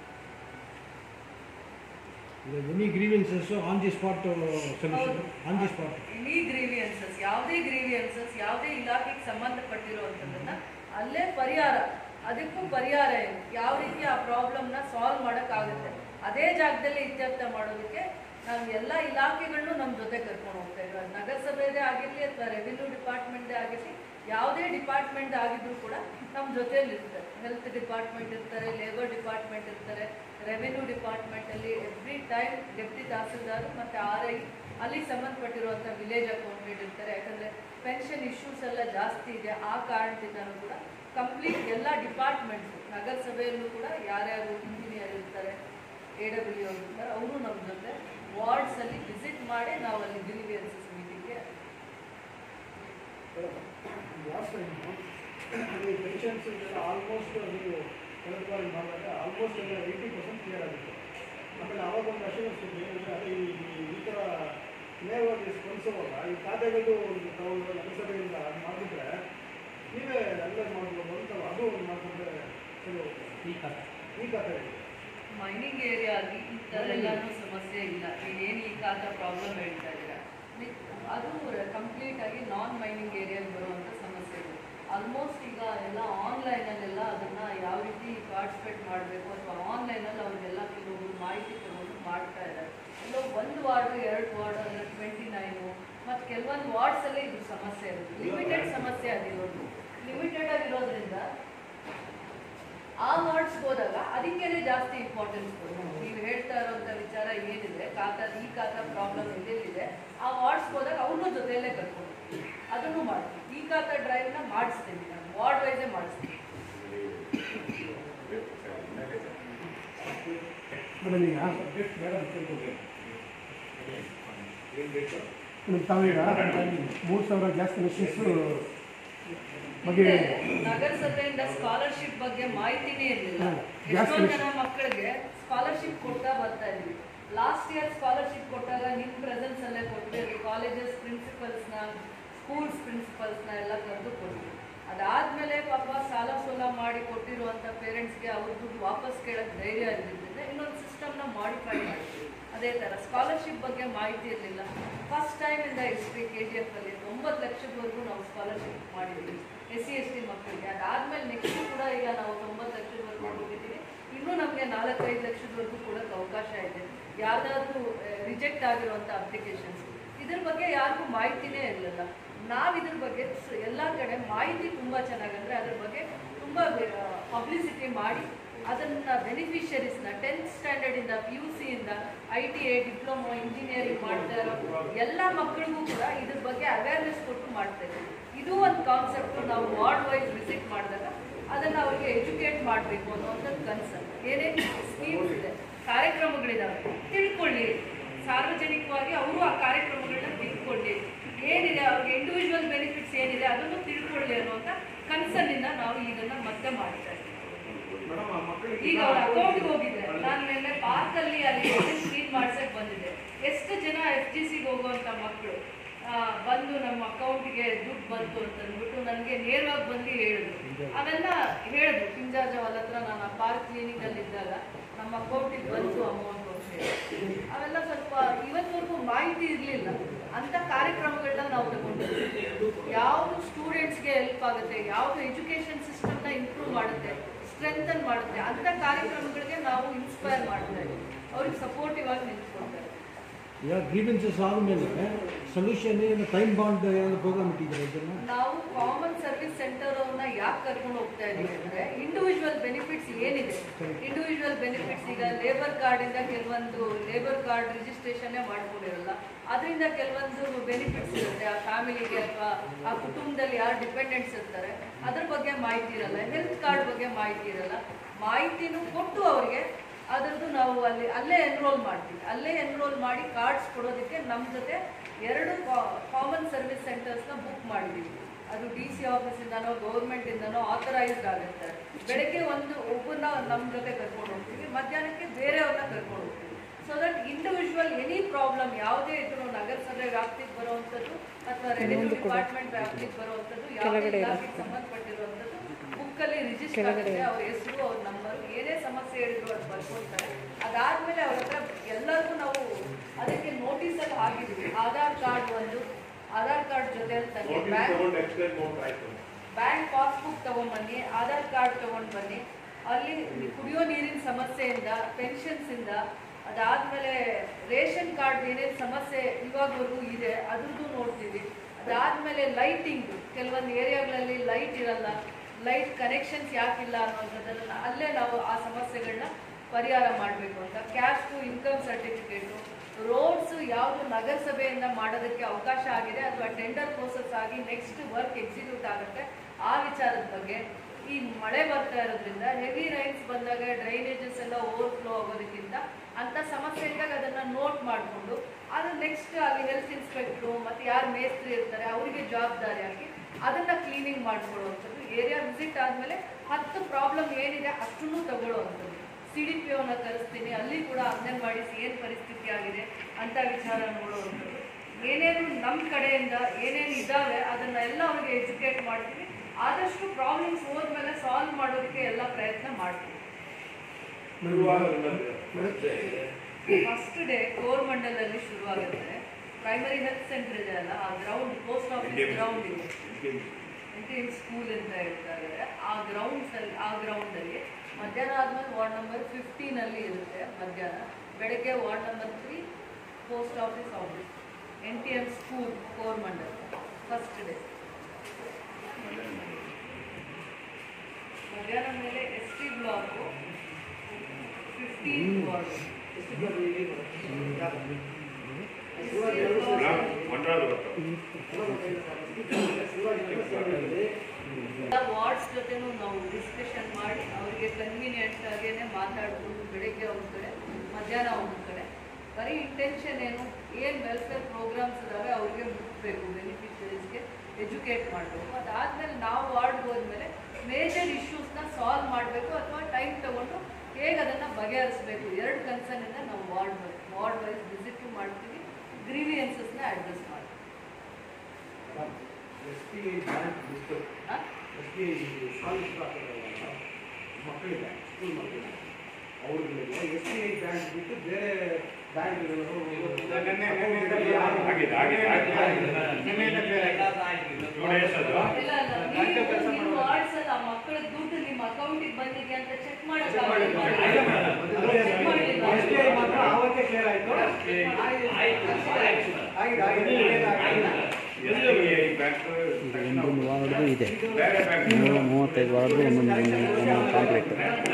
ಈಗ any grievances on the spot solution on the spot any grievances ಯಾವುದೇ ಗ್ರೀವಿಯನ್ಸಸ್ ಯಾವುದೇ ಇಲಾಖೆಗೆ ಸಂಬಂಧಪಟ್ಟಿರುವಂಥದ್ದನ್ನ ಅಲ್ಲೇ ಪರಿಹಾರ ಅದಕ್ಕೂ ಪರಿಹಾರ ಏನು ಯಾವ ರೀತಿ ಆ ಪ್ರಾಬ್ಲಮ್ನ ಸಾಲ್ವ್ ಮಾಡೋಕ್ಕಾಗುತ್ತೆ ಅದೇ ಜಾಗದಲ್ಲಿ ಇತ್ಯರ್ಥ ಮಾಡೋದಕ್ಕೆ ನಾವು ಎಲ್ಲ ಇಲಾಖೆಗಳನ್ನು ನಮ್ಮ ಜೊತೆ ಕರ್ಕೊಂಡು ಹೋಗ್ತಾ ಇದ್ದೀವಿ ಅದು ನಗರಸಭೆದೇ ಆಗಿರಲಿ ಅಥವಾ ರೆವಿನ್ಯೂ ಡಿಪಾರ್ಟ್ಮೆಂಟ್ದೇ ಆಗಿರಲಿ ಯಾವುದೇ ಡಿಪಾರ್ಟ್ಮೆಂಟ್ ಆಗಿದ್ರೂ ಕೂಡ ನಮ್ಮ ಜೊತೆಯಲ್ಲಿ ಇರ್ತಾರೆ ಹೆಲ್ತ್ ಡಿಪಾರ್ಟ್ಮೆಂಟ್ ಇರ್ತಾರೆ ಲೇಬರ್ ಡಿಪಾರ್ಟ್ಮೆಂಟ್ ಇರ್ತಾರೆ ರೆವಿನ್ಯೂ ಡಿಪಾರ್ಟ್ಮೆಂಟಲ್ಲಿ ಎವ್ರಿ ಟೈಮ್ ಡೆಪ್ಟಿ ತಹಸೀಲ್ದಾರ್ ಮತ್ತು ಆರ್ ಐ ಅಲ್ಲಿ ಸಂಬಂಧಪಟ್ಟಿರುವಂಥ ವಿಲೇಜ್ ಅಕೌಂಟೆಂಟ್ ಇರ್ತಾರೆ ಯಾಕಂದರೆ ಪೆನ್ಷನ್ ಇಶ್ಯೂಸ್ ಎಲ್ಲ ಜಾಸ್ತಿ ಇದೆ ಆ ಕಾರಣದಿಂದನೂ ಕೂಡ ಕಂಪ್ಲೀಟ್ ಎಲ್ಲ ಡಿಪಾರ್ಟ್ಮೆಂಟ್ಸು ನಗರಸಭೆಯಲ್ಲೂ ಕೂಡ ಯಾರ್ಯಾರು ಇಂಜಿನಿಯರ್ ಇರ್ತಾರೆ ಎ ಡಬ್ಲ್ಯೂ ಅವ್ರು ಇರ್ತಾರೆ ಅವರು ನಮ್ಮ ಜೊತೆ ವಾರ್ಡ್ಸಲ್ಲಿ ವಿಸಿಟ್ ಮಾಡಿ ನಾವು ಅಲ್ಲಿ ಗ್ರೀವಿಯನ್ಸಸ್ ಮೀಟಿಂಗ್ಗೆ ಲಾಸ್ಟ್ ಟೈಮು ಈ ಪೆನ್ಷನ್ಸ್ ಇದೆಲ್ಲ ಆಲ್ಮೋಸ್ಟ್ ನೀವು ಕಳೆದ ಬಾರಿ ಮಾಡಿದಾಗ ಆಲ್ಮೋಸ್ಟ್ ಎಲ್ಲ ಏಯ್ಟಿ ಪರ್ಸೆಂಟ್ ಕ್ಲಿಯರ್ ಆಗಿತ್ತು ಆಮೇಲೆ ಅವಾಗ ಒಂದು ಅಶ್ಯೂರೆನ್ಸ್ ಏನಂದರೆ ಅದೇ ಈ ಈ- ಈ ಥರ ನೇರವಾಗಿ ಸ್ಪಂದಿಸುವಾಗ ಈ ಖಾತೆಗಳು ನಾವು ನಗರಸಭೆಯಿಂದ ಮಾಡಿಬಿಟ್ರೆ ನೀವೇ ಎಲ್ಲ ಮಾಡ್ಬೋದು ಅಂತ ಅದು ಒಂದು ಮಾಡಿಕೊಂಡ್ರೆ ಸರಿ ಹೋಗುತ್ತೆ ಈ ಖಾತೆ ಈ ಖಾತೆ ಮೈನಿಂಗ್ ಏರಿಯಾ ಅಲ್ಲಿ ಈ ಥರ ಎಲ್ಲಾನು ಸಮಸ್ಯೆ ಇಲ್ಲ ಏನು ಈ ಕಾಲ ಪ್ರಾಬ್ಲಮ್ ಹೇಳ್ತಾ ಇದ್ದೀರಾ ನಿ- ಅದು ಕಂಪ್ಲೀಟ್ ಆಗಿ ನಾನ್ ಮೈನಿಂಗ್ ಏರಿಯಾಗೆ ಬರುವಂಥ ಸಮಸ್ಯೆಗಳು ಆಲ್ಮೋಸ್ಟ್ ಈಗ ಎಲ್ಲ ಆನ್ಲೈನಲ್ಲೆಲ್ಲ ಅದನ್ನು ಯಾವ ರೀತಿ ಪಾರ್ಟಿಸಿಪೇಟ್ ಮಾಡಬೇಕು ಅಥವಾ ಆನ್ಲೈನಲ್ಲಿ ಅವ್ರಿಗೆಲ್ಲ ಕೆಲವೊಬ್ರು ಮಾಹಿತಿ ತಗೊಂಡು ಮಾಡ್ತಾ ಇದ್ದಾರೆ ಎಲ್ಲೋ ಒಂದು ವಾರ್ಡು ಎರಡು ವಾರ್ಡು ಅಂದರೆ ಟ್ವೆಂಟಿ ನೈನು ಮತ್ತು ಕೆಲವೊಂದು ವಾರ್ಡ್ಸಲ್ಲಿ ಇದು ಸಮಸ್ಯೆ ಇರುತ್ತೆ ಲಿಮಿಟೆಡ್ ಸಮಸ್ಯೆ ಆಗಿರೋದು ಲಿಮಿಟೆಡ್ ಆಗಿರೋದ್ರಿಂದ ಆ ವಾರ್ಡ್ಸ್ಗೆ ಹೋದಾಗ ಅದಕ್ಕೇನೆ ಜಾಸ್ತಿ ಇಂಪಾರ್ಟೆನ್ಸ್ ಕೊಡೋದು ನೀವು ಹೇಳ್ತಾ ಇರೋಂಥ ವಿಚಾರ ಏನಿದೆ ಖಾತ ಈ ಖಾತಾ ಪ್ರಾಬ್ಲಮ್ ಎಲ್ಲೆಲ್ಲಿದೆ ಆ ವಾರ್ಡ್ಸ್ಗೆ ಹೋದಾಗ ಅವ್ರನ್ನೂ ಜೊತೆಯಲ್ಲೇ ಕರ್ಕೊಂಡು ಹೋಗ್ತೀವಿ. ಅದನ್ನು ಮಾಡ್ತೀವಿ ಈ ಖಾತಾ ಡ್ರೈವ್ನ ಮಾಡಿಸ್ತೀನಿ ನಾನು ವಾರ್ಡ್ ವೈಸೇ ಮಾಡಿಸ್ತೀನಿ ಮೇಡಮ್ ಈಗ ಮೇಡಮ್ ತಾವೀಗ ಮೂರು ಸಾವಿರ ಗ್ಯಾಸ್ ಕನೆಕ್ಷನ್ಸು ಬಗ್ಗೆ ಮತ್ತೆ ನಗರಸಭೆಯಿಂದ ಸ್ಕಾಲರ್ಶಿಪ್ ಬಗ್ಗೆ ಮಾಹಿತಿನೇ ಇರಲಿಲ್ಲ ಹಾ, ಜಾಸ್ತಿ ಎಷ್ಟೊಂದು ವಿಷಯ. ಜನ ಮಕ್ಕಳಿಗೆ ಸ್ಕಾಲರ್ಶಿಪ್ ಕೊಡ್ತಾ ಬರ್ತಾ ಇದ್ವಿ ಲಾಸ್ಟ್ ಇಯರ್ ಸ್ಕಾಲರ್ಶಿಪ್ ಕೊಟ್ಟಾಗ ನಿಮ್ಮ ಪ್ರೆಸೆನ್ಸ್ ಅಲ್ಲೇ ಕೊಟ್ಟಿದ್ವಿ ಕಾಲೇಜಸ್ ಪ್ರಿನ್ಸಿಪಲ್ಸ್ನ ಸ್ಕೂಲ್ಸ್ ಪ್ರಿನ್ಸಿಪಲ್ಸ್ನ ಎಲ್ಲ ಕರೆದು ಕೊಟ್ವಿ ಅದಾದ್ಮೇಲೆ ಪಾಪ ಸಾಲ ಸೋಲ ಮಾಡಿ ಕೊಟ್ಟಿರುವಂಥ ಪೇರೆಂಟ್ಸ್ಗೆ ಅವ್ರ ದುಡ್ಡು ವಾಪಸ್ ಕೇಳಕ್ಕೆ ಧೈರ್ಯ ಇದ್ದಿದ್ದರಿಂದ ಇನ್ನೊಂದು ಸಿಸ್ಟಮ್ನ ಮಾಡಿಫೈ ಮಾಡಿದ್ವಿ ಅದೇ ಥರ ಸ್ಕಾಲರ್ಶಿಪ್ ಬಗ್ಗೆ ಮಾಹಿತಿ ಇರಲಿಲ್ಲ ಫಸ್ಟ್ ಟೈಮ್ ಇಂದ ಹಿಸ್ಟ್ರಿ ಕೆ ಜಿ ಎಫ್ ಅಲ್ಲಿ ಒಂಬತ್ತು ಲಕ್ಷದವರೆಗೂ ನಾವು ಸ್ಕಾಲರ್ಶಿಪ್ ಮಾಡಿದ್ವಿ ಎಸ್ ಸಿ ಎಸ್ ಟಿ ಮಕ್ಕಳಿಗೆ ಅದಾದ್ಮೇಲೆ ನೆಕ್ಸ್ಟ್ ಕೂಡ ಈಗ ನಾವು ತೊಂಬತ್ತು ಲಕ್ಷದವರೆಗೂ ಹೋಗಿದ್ದೀವಿ ಇನ್ನೂ ನಮಗೆ ನಾಲ್ಕೈದು ಲಕ್ಷದವರೆಗೂ ಕೊಡೋಕ್ಕೆ ಅವಕಾಶ ಇದೆ ಯಾವ್ದಾದ್ರು ರಿಜೆಕ್ಟ್ ಆಗಿರುವಂಥ ಅಪ್ಲಿಕೇಶನ್ಸ್ ಇದ್ರ ಬಗ್ಗೆ ಯಾರಿಗೂ ಮಾಹಿತಿನೇ ಇರಲಿಲ್ಲ ನಾವು ಇದ್ರ ಬಗ್ಗೆ ಸ- ಎಲ್ಲ ಕಡೆ ಮಾಹಿತಿ ತುಂಬ ಚೆನ್ನಾಗಂದ್ರೆ ಅದ್ರ ಬಗ್ಗೆ ತುಂಬ ಪಬ್ಲಿಸಿಟಿ ಮಾಡಿ ಅದನ್ನ ಬೆನಿಫಿಷರೀಸ್ನ ಟೆಂತ್ ಸ್ಟ್ಯಾಂಡರ್ಡಿಂದ ಪಿ ಯು ಸಿಯಿಂದ I T I diploma engineering ಮಾಡ್ತಾ ಇರೋ ಎಲ್ಲ ಮಕ್ಕಳಿಗೂ ಕೂಡ ಇದ್ರ ಬಗ್ಗೆ ಅವೇರ್ನೆಸ್ ಕೊಟ್ಟು ಮಾಡ್ತಾ ಇದ್ದೀವಿ ಇದು ಒಂದು ಕಾನ್ಸೆಪ್ಟ್ ನಾವು ವಾರ್ಡ್ ವೈಸ್ ವಿಸಿಟ್ ಮಾಡಿದಾಗ ಅದನ್ನು ಅವರಿಗೆ ಎಜುಕೇಟ್ ಮಾಡಬೇಕು ಅನ್ನೋಂಥದ್ದು ಕನ್ಸರ್ನ್ ಏನೇನು ಸ್ಕೀಮ್ಸ್ ಇದೆ ಕಾರ್ಯಕ್ರಮಗಳಿದಾವೆ ತಿಳ್ಕೊಳ್ಳಿ ಸಾರ್ವಜನಿಕವಾಗಿ ಅವರು ಆ ಕಾರ್ಯಕ್ರಮಗಳನ್ನ ತಿಳ್ಕೊಳ್ಳಿ ಏನಿದೆ ಅವ್ರಿಗೆ ಇಂಡಿವಿಜುವಲ್ ಬೆನಿಫಿಟ್ಸ್ ಏನಿದೆ ಅದನ್ನು ತಿಳ್ಕೊಳ್ಳಿ ಅನ್ನುವಂಥ ಕನ್ಸರ್ನಿಂದ ನಾವು ಇದನ್ನ ಮತ್ತೆ ಮಾಡ್ತಾ ಇದ್ದೀವಿ ಮೇಡಮ್ ಆ ಮಕ್ಕಳಿಗೆ ಈಗ ಅವ್ರ ಅಕೌಂಟ್ಗೆ ಹೋಗಿದ್ದೆ ನಾನು ನಿನ್ನೆ ಪಾರ್ಕ್ ಅಲ್ಲಿ ಅಲ್ಲಿ ಕ್ಲೀನ್ ಮಾಡ್ಸಕ್ ಬಂದಿದ್ದೆ ಎಷ್ಟು ಜನ ಎಫ್ ಜಿ ಸಿಗೆ ಹೋಗುವಂತ ಮಕ್ಕಳು ಬಂದು ನಮ್ಮ ಅಕೌಂಟ್ಗೆ ದುಡ್ಡು ಬಂತು ಅಂತ ಅಂದ್ಬಿಟ್ಟು ನನಗೆ ನೇರವಾಗಿ ಬಂದು ಹೇಳಿದ್ರು ಅವೆಲ್ಲ ಹೇಳಿದ್ರು ಪಿಂಜಾಜ ಅವಳ ಹತ್ರ ನಾನು ಆ ಪಾರ್ಕ್ ಕ್ಲಿನಿಕ್ ಅಲ್ಲಿ ಇದ್ದಾಗ ನಮ್ಮ ಅಕೌಂಟಿಗೆ ಬಂತು ಅಮೌಂಟ್ ಅಂತ ಹೇಳಿ ಅವೆಲ್ಲ ಸ್ವಲ್ಪ ಇವತ್ತವರೆಗೂ ಮಾಹಿತಿ ಇರಲಿಲ್ಲ ಅಂತ ಕಾರ್ಯಕ್ರಮಗಳನ್ನ ನಾವು ತಗೊಂಡಿದ್ವಿ ಯಾವುದು ಸ್ಟೂಡೆಂಟ್ಸ್ಗೆ ಹೆಲ್ಪ್ ಆಗುತ್ತೆ ಯಾವುದು ಎಜುಕೇಷನ್ ಸಿಸ್ಟಮ್ನ ಇಂಪ್ರೂವ್ ಮಾಡುತ್ತೆ ಸ್ಟ್ರೆಂಥನ್ ಮಾಡುತ್ತೆ ಅಂತ ಕಾರ್ಯಕ್ರಮಗಳಿಗೆ ನಾವು ಇನ್ಸ್ಪೈರ್ ಮಾಡ್ತಾ ಇದ್ದೀವಿ ಅವ್ರಿಗೆ ಸಪೋರ್ಟಿವ್ ಆಗಿ ನಿಂತ್ಕೊಳ್ತಾ ಇದ್ದೀವಿ ಈಗ ಗ್ರೀವೆನ್ಸಸ್ ಆದಮೇಲೆ ಸೊಲ್ಯೂಷನ್ ಏನು ಟೈಮ್ ಬಾಂಡ್ ಏನಾದ್ರು ಪ್ರೋಗ್ರಾಮ್ ಇಟ್ಟಿದ್ದಾರೆ ಇದನ್ನು ನಾವು ಕಾಮನ್ ಸರ್ವಿಸ್ ಸೆಂಟರ್ ಅವ್ರನ್ನ ಯಾಕೆ ಕರ್ಕೊಂಡು ಹೋಗ್ತಾ ಇದೀವಿ ಅಂದ್ರೆ ಇಂಡಿವಿಜುವಲ್ ಬೆನಿಫಿಟ್ಸ್ ಏನಿದೆ ಇಂಡಿವಿಜುವಲ್ ಬೆನಿಫಿಟ್ಸ್ ಈಗ ಲೇಬರ್ ಕಾರ್ಡ್ ಇಂದ ಕೆಲವೊಂದು ಲೇಬರ್ ಕಾರ್ಡ್ ರಿಜಿಸ್ಟ್ರೇಷನ್ನೇ ಮಾಡ್ಕೊಂಡಿರಲ್ಲ ಅದರಿಂದ ಕೆಲವೊಂದು ಬೆನಿಫಿಟ್ಸ್ ಇರುತ್ತೆ ಆ ಫ್ಯಾಮಿಲಿಗೆ ಅಥವಾ ಆ ಕುಟುಂಬದಲ್ಲಿ ಯಾರು ಡಿಪೆಂಡೆಂಟ್ಸ್ ಇರ್ತಾರೆ ಅದ್ರ ಬಗ್ಗೆ ಮಾಹಿತಿ ಇರಲ್ಲ ಹೆಲ್ತ್ ಕಾರ್ಡ್ ಬಗ್ಗೆ ಮಾಹಿತಿ ಇರಲ್ಲ ಮಾಹಿತಿನೂ ಕೊಟ್ಟು ಅವ್ರಿಗೆ ಅದರದ್ದು ನಾವು ಅಲ್ಲಿ ಅಲ್ಲೇ ಎನ್ರೋಲ್ ಮಾಡ್ತೀವಿ ಅಲ್ಲೇ ಎನ್ರೋಲ್ ಮಾಡಿ ಕಾರ್ಡ್ಸ್ ಕೊಡೋದಕ್ಕೆ ನಮ್ಮ ಜೊತೆ ಎರಡು ಕಾಮನ್ ಸರ್ವಿಸ್ ಸೆಂಟರ್ಸ್ನ ಬುಕ್ ಮಾಡಿದ್ದೀವಿ ಅದು ಡಿ ಸಿ ಆಫೀಸಿಂದನೋ ಗೌರ್ಮೆಂಟಿಂದನೋ ಆಥರೈಸ್ಡ್ ಆಗುತ್ತೆ ಬೆಳಗ್ಗೆ ಒಂದು ಒಬ್ಬರನ್ನ ನಮ್ಮ ಜೊತೆ ಕರ್ಕೊಂಡು ಹೋಗ್ತೀವಿ ಮಧ್ಯಾಹ್ನಕ್ಕೆ ಬೇರೆಯವ್ರನ್ನ ಕರ್ಕೊಂಡು ಹೋಗ್ತೀವಿ so that individual any problem ಯಾವುದೇ ಇದ್ರು ನಗರಸಭೆ ವ್ಯಾಪ್ತಿಗೆ ಬರುವಂಥದ್ದು ಅಥವಾ ರೆವಿನ್ಯೂ ಡಿಪಾರ್ಟ್ಮೆಂಟ್ ವ್ಯಾಪ್ತಿಗೆ ಬರುವಂಥದ್ದು ಯಾವುದೇ ಇಲಾಖೆಗೆ ಸಂಬಂಧಪಟ್ಟಿರುವಂಥದ್ದು ಬುಕ್ಕಲ್ಲಿ ರಿಜಿಸ್ಟರ್ ಆಗುತ್ತೆ ಅವ್ರ ಹೆಸರು ಅವ್ರ ನಂಬರ್ ಏನೇ ಸಮಸ್ಯೆ ಹೇಳಿದ್ರು ಅದು ಬರ್ಕೊಳ್ತಾರೆ ಅದಾದ್ಮೇಲೆ ಅವ್ರ ಹತ್ರ ಎಲ್ಲರಿಗೂ ನಾವು ಅದಕ್ಕೆ ನೋಟಿಸಲ್ಲಿ ಹಾಕಿದ್ವಿ ಆಧಾರ್ ಕಾರ್ಡ್ ಒಂದು ಆಧಾರ್ ಕಾರ್ಡ್ ಜೊತೆ ತನ್ನಿ ನೋಟಿಸ್ ಬ್ಯಾಂಕ್ ತಗೊಂಡು ಎಕ್ಸ್ಪ್ಲೇನ್ ಮಾಡ್ತಾ ಆಯ್ತು ಬ್ಯಾಂಕ್ ಪಾಸ್ಬುಕ್ ತಗೊಂಡ್ಬನ್ನಿ ಆಧಾರ್ ಕಾರ್ಡ್ ತಗೊಂಡು ಬನ್ನಿ ಅಲ್ಲಿ ಕುಡಿಯೋ ನೀರಿನ ಸಮಸ್ಯೆಯಿಂದ ಪೆನ್ಷನ್ಸಿಂದ ಅದಾದಮೇಲೆ ರೇಷನ್ ಕಾರ್ಡ್ ಏನೇನು ಸಮಸ್ಯೆ ಇವಾಗವರೆಗೂ ಇದೆ ಅದ್ರದ್ದು ನೋಡ್ತೀವಿ ಅದಾದಮೇಲೆ ಲೈಟಿಂಗ್ ಕೆಲವೊಂದು ಏರಿಯಾಗಳಲ್ಲಿ ಲೈಟ್ ಇರಲ್ಲ ಲೈಟ್ ಕನೆಕ್ಷನ್ಸ್ ಯಾಕಿಲ್ಲ ಅನ್ನೋದನ್ನ ಅಲ್ಲೇ ನಾವು ಆ ಸಮಸ್ಯೆಗಳನ್ನ ಪರಿಹಾರ ಮಾಡಬೇಕು ಅಂತ cash to income certificate roads ಯಾವುದು ನಗರಸಭೆಯಿಂದ ಮಾಡೋದಕ್ಕೆ ಅವಕಾಶ ಆಗಿದೆ ಅಥವಾ ಟೆಂಡರ್ ಪ್ರೋಸೆಸ್ ಆಗಿ ನೆಕ್ಸ್ಟ್ ವರ್ಕ್ ಎಕ್ಸಿಕ್ಯೂಟ್ ಆಗುತ್ತೆ ಆ ವಿಚಾರದ ಬಗ್ಗೆ ಈ ಮಳೆ ಬರ್ತಾ ಇರೋದ್ರಿಂದ ಹೆವಿ ರೈನ್ಸ್ ಬಂದಾಗ ಡ್ರೈನೇಜಸ್ ಎಲ್ಲ ಓವರ್ಫ್ಲೋ ಆಗೋದಕ್ಕಿಂತ ಅಂಥ ಸಮಸ್ಯೆ ಇದ್ದಾಗ ಅದನ್ನು ನೋಟ್ ಮಾಡಿಕೊಂಡು ಅದು ನೆಕ್ಸ್ಟ್ ಅಲ್ಲಿ ಹೆಲ್ತ್ ಇನ್ಸ್ಪೆಕ್ಟ್ರು ಮತ್ತು ಯಾರು ಮೇಸ್ತ್ರಿ ಇರ್ತಾರೆ ಅವರಿಗೆ ಜವಾಬ್ದಾರಿ ಹಾಕಿ ಅದನ್ನು ಕ್ಲೀನಿಂಗ್ ಮಾಡ್ಕೊಳ್ಳುವಂಥದ್ದು ಏರಿಯಾ ವಿಸಿಟ್ ಆದಮೇಲೆ ಹತ್ತು ಪ್ರಾಬ್ಲಮ್ ಏನಿದೆ ಅಷ್ಟನ್ನು ತಗೊಳ್ಳುವಂಥದ್ದು ಸಿ ಡಿ ಪಿ ಅವನ್ನ ಕರೆಸ್ತೀನಿ ಅಲ್ಲಿ ಕೂಡ ಅಂಗನವಾಡಿಸ್ ಏನು ಪರಿಸ್ಥಿತಿ ಆಗಿದೆ ಅಂತ ವಿಚಾರ ನೋಡುವಂಥದ್ದು ಏನೇನು ನಮ್ಮ ಕಡೆಯಿಂದ ಏನೇನು ಇದ್ದಾವೆ ಅದನ್ನ ಎಲ್ಲ ಅವ್ರಿಗೆ ಎಜುಕೇಟ್ ಮಾಡ್ತೀವಿ ಆದಷ್ಟು ಪ್ರಾಬ್ಲಮ್ಸ್ ಹೋದ್ಮೇಲೆ ಸಾಲ್ವ್ ಮಾಡೋದಕ್ಕೆ ಎಲ್ಲ ಪ್ರಯತ್ನ ಮಾಡ್ತೀವಿ ಫಸ್ಟ್ ಡೇ ಕೋರ್ಮಂಡಲಲ್ಲಿ ಶುರುವಾಗುತ್ತೆ ಪ್ರೈಮರಿ ಹೆಲ್ತ್ ಸೆಂಟರ್ ಇದೆ ಅಲ್ಲ ಆ ಗ್ರೌಂಡ್ ಪೋಸ್ಟ್ ಆಫೀಸ್ ಗ್ರೌಂಡ್ ಇದೆ ಇಂಡಿಯನ್ ಸ್ಕೂಲ್ ಅಂತ ಹೇಳ್ತಾರೆ ಆ ಗ್ರೌಂಡ್ಸ್ ಅಲ್ಲಿ ಆ ಗ್ರೌಂಡಲ್ಲಿ ಮಧ್ಯಾಹ್ನ ಆದ್ಮೇಲೆ ವಾರ್ಡ್ ನಂಬರ್ ಫಿಫ್ಟೀನಲ್ಲಿ ಇರುತ್ತೆ ಮಧ್ಯಾಹ್ನ ಬೆಳಗ್ಗೆ ward number three post office office N T M school Coromandel first day ಮಧ್ಯಾಹ್ನ ಮೇಲೆ S T block fifteen ward ಮಂಡ್ರಾಲ್ ಗೊತ್ತು ಎಲ್ಲ ವಾರ್ಡ್ಸ್ ಜೊತೆನೂ ನಾವು ಡಿಸ್ಕಷನ್ ಮಾಡಿ ಅವರಿಗೆ ಕನ್ವೀನಿಯಂಟ್ ಆಗೇನೆ ಮಾತಾಡ್ಬೋದು ಬೆಳಿಗ್ಗೆ ಒಂದು ಕಡೆ ಮಧ್ಯಾಹ್ನ ಒಂದು ಕಡೆ ಬರೀ ಇಂಟೆನ್ಷನ್ ಏನು ಏನು ವೆಲ್ಫೇರ್ ಪ್ರೋಗ್ರಾಮ್ಸ್ ಇದಾವೆ ಅವ್ರಿಗೆ ಮುಟ್ಟಬೇಕು ಬೆನಿಫಿಷರೀಸ್ಗೆ ಎಜುಕೇಟ್ ಮಾಡಬೇಕು ಅದಾದಮೇಲೆ ನಾವು ವಾರ್ಡ್ಗೆ ಹೋದ್ಮೇಲೆ ಮೇಜರ್ ಇಶ್ಯೂಸ್ನ ಸಾಲ್ವ್ ಮಾಡಬೇಕು ಅಥವಾ ಟೈಮ್ ತಗೊಂಡು ಹೇಗೆ ಅದನ್ನು ಬಗೆಹರಿಸಬೇಕು ಎರಡು ಕನ್ಸರ್ನಿಂದ ನಾವು ವಾರ್ಡ್ ವಾರ್ಡ್ ವೈಸ್ ವಿಸಿಟ್ ಮಾಡ್ತೀವಿ ಗ್ರೀವಿಯನ್ಸಸ್ನ ಅಡ್ರೆಸ್ ಮಾಡ್ತೀವಿ ಎಸ್ ಟಿ ಐ ಬ್ಯಾಂಕ್ ಬಿಟ್ಟು ಆ? ಎಸ್ ಟಿ ಐ ಸಾಲಿಡ್ ಮಕ್ಕಳಿದೆ ಸ್ಕೂಲ್ ಮಕ್ಕಳಿದೆ ಅವ್ರಿಗೆ ಎಸ್ ಟಿ ಐ ಬ್ಯಾಂಕ್ ಬಿಟ್ಟು ಬೇರೆ ಬ್ಯಾಂಕ್ಗಳು ನೆನ್ನೆ- ನೆನ್ನೆ ಆಗಿದೆ, ಆಗಿದೆ, ಆಗಿದೆ. ನಿನ್ನೆಯಿಂದ ಬೇರೆ ಆಗಿದೆ. Two days ಅದು. ಇಲ್ಲ ಅಲ್ಲ, ನೀವು ನೀವು ವಾಟ್ಸ್ ಅಲ್ಲ ಮಕ್ಕಳ ದುಡ್ಡು ನಿಮ್ಮ ಅಕೌಂಟಿಗೆ ಬಂದಿದೆ ಅಂತ ಚೆಕ್ ಮಾಡಕ್ ಎಸ್ ಟಿ ಐ ಮಾತ್ರ ಅವತ್ತೇ ಕ್ಲಿಯರ್ ಆಯ್ತು ಆಗಿದೆ ಆಗಿದೆ SBI ಬ್ಯಾಂಕ್ ಒಂದೊಂದು ವಾರ್ಡ್ದು ಇದೆ ಬೇರೆ ಬ್ಯಾಂಕ್ ನೂರ ಮೂವತ್ತೈದು ವಾರ್ಡ್ದು ಒಂದೊಂದು ಒಂದೊಂದು ಒಂದೊಂದು ಕಾಂಕ್ರೀಟ್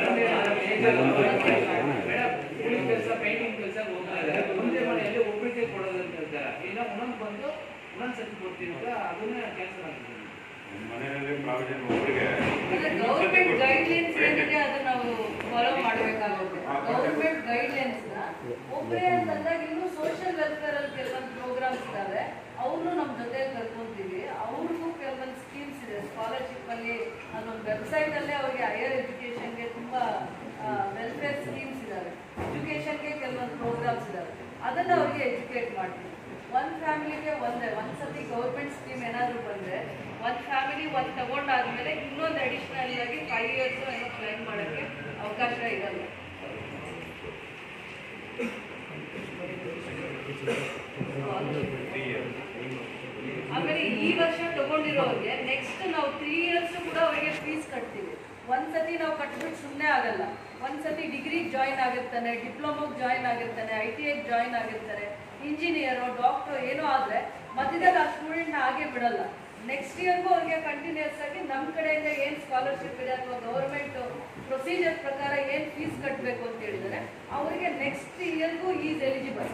ಕೆಲಸ ಪೇಂಟಿಂಗ್ ಕೆಲಸ ಹೋಗ್ತಾ ಇದೆ ಒಂದೇ ಮನೆಯಲ್ಲಿ ಒಬ್ಬರಿಗೆ ಕೊಡೋದಂತ ಹೇಳ್ತಾರೆ ಇಲ್ಲ ಒಂದೊಂದು ಬಂದು ಒಂದೊಂದು ಸತಿ ಕೊಡ್ತೀನಿ ಅಂತ ಅದನ್ನೇ ಕ್ಯಾನ್ಸಲ್ ಆಗ್ತದೆ ಮನೆಯಲ್ಲಿ ಪ್ರಾವಿಷನ್ ಒಬ್ಬರಿಗೆ ಗೌರ್ಮೆಂಟ್ ಗೈಡ್ಲೈನ್ಸ್ ಏನಿದೆ ಅದನ್ನ ನಾವು ಫಾಲೋ ಮಾಡಬೇಕಾಗುತ್ತೆ ಗೌರ್ಮೆಂಟ್ ಗೈಡ್ಲೈನ್ಸ್ ನ ಒಬ್ಬರೇ ಅಂತಂದಾಗ ಇನ್ನೂ ಸೋಷಿಯಲ್ ವೆಲ್ಫೇರ್ ಅಲ್ಲಿ ಕೆಲವೊಂದು ಪ್ರೋಗ್ರಾಮ್ಸ್ ಇದಾವೆ ಅವ್ರನ್ನೂ ನಮ್ಮ ಜೊತೆ ಕರ್ಕೊಂತೀವಿ ಅವ್ರಿಗೂ ಕೆಲವೊಂದು ಸ್ಕೀಮ್ಸ್ ಇದೆ ಸ್ಕಾಲರ್ಶಿಪ್ ಅಲ್ಲಿ ಅದೊಂದು ವೆಬ್ಸೈಟ್ ಅಲ್ಲೇ ಅವ್ರಿಗೆ ಹೈಯರ್ ಎಜುಕೇಶನ್ಗೆ ತುಂಬಾ ವೆಲ್ಫೇರ್ ಸ್ಕೀಮ್ಸ್ ಇದಾವೆ ಎಜುಕೇಶನ್ಗೆ ಕೆಲವೊಂದು ಪ್ರೋಗ್ರಾಮ್ಸ್ ಇದಾವೆ ಅದನ್ನ ಅವ್ರಿಗೆ ಎಜುಕೇಟ್ ಮಾಡ್ತೀವಿ ಒಂದ್ ಫ್ಯಾಮಿಲಿಗೆ ಒಂದೇ ಒಂದ್ ಸತಿ ಗೌರ್ಮೆಂಟ್ ಸ್ಕೀಮ್ ಏನಾದ್ರು ಬಂದ್ರೆ ಒಂದ್ ಫ್ಯಾಮಿಲಿ ಒಂದ್ ತಗೊಂಡಾದ್ಮೇಲೆ ಇನ್ನೊಂದು ಅಡಿಷನಲ್ ಆಗಿ ಫೈವ್ ಇಯರ್ಸ್ ಏನೋ ಕ್ಲೈಮ್ ಮಾಡಕ್ಕೆ ಅವಕಾಶ ಇರಲ್ಲ ಆಮೇಲೆ ಈ ವರ್ಷ ತಗೊಂಡಿರೋರಿಗೆ ನೆಕ್ಸ್ಟ್ ನಾವು ತ್ರೀ ಇಯರ್ಸ್ ಕೂಡ ಅವರಿಗೆ ಫೀಸ್ ಕಟ್ತೀವಿ ಒಂದ್ಸತಿ ನಾವು ಕಟ್ಬಿಟ್ಟು ಸುಮ್ಮನೆ ಆಗಲ್ಲ ಒಂದ್ಸತಿ ಡಿಗ್ರಿಗೆ ಜಾಯಿನ್ ಆಗಿರ್ತಾನೆ ಡಿಪ್ಲೊಮೋಗೆ ಜಾಯಿನ್ ಆಗಿರ್ತಾನೆ ಐ ಟಿ ಐಗೆ ಜಾಯಿನ್ ಆಗಿರ್ತಾರೆ ಇಂಜಿನಿಯರು ಡಾಕ್ಟ್ರು ಏನೋ ಆದರೆ ಮಧ್ಯದಲ್ಲಿ ಆ ಸ್ಟೂಡೆಂಟ್ನ ಹಾಗೆ ಬಿಡಲ್ಲ ನೆಕ್ಸ್ಟ್ ಇಯರ್ಗೂ ಅವ್ರಿಗೆ ಕಂಟಿನ್ಯೂಸ್ ಆಗಿ ನಮ್ಮ ಕಡೆಯಿಂದ ಏನು ಸ್ಕಾಲರ್ಶಿಪ್ ಇದೆ ಅಥವಾ ಗೌರ್ಮೆಂಟ್ ಪ್ರೊಸೀಜರ್ ಪ್ರಕಾರ ಏನು ಫೀಸ್ ಕಟ್ಟಬೇಕು ಅಂತ ಹೇಳಿದರೆ ಅವರಿಗೆ ನೆಕ್ಸ್ಟ್ ಇಯರ್ಗೂ ಈಸ್ ಎಲಿಜಿಬಲ್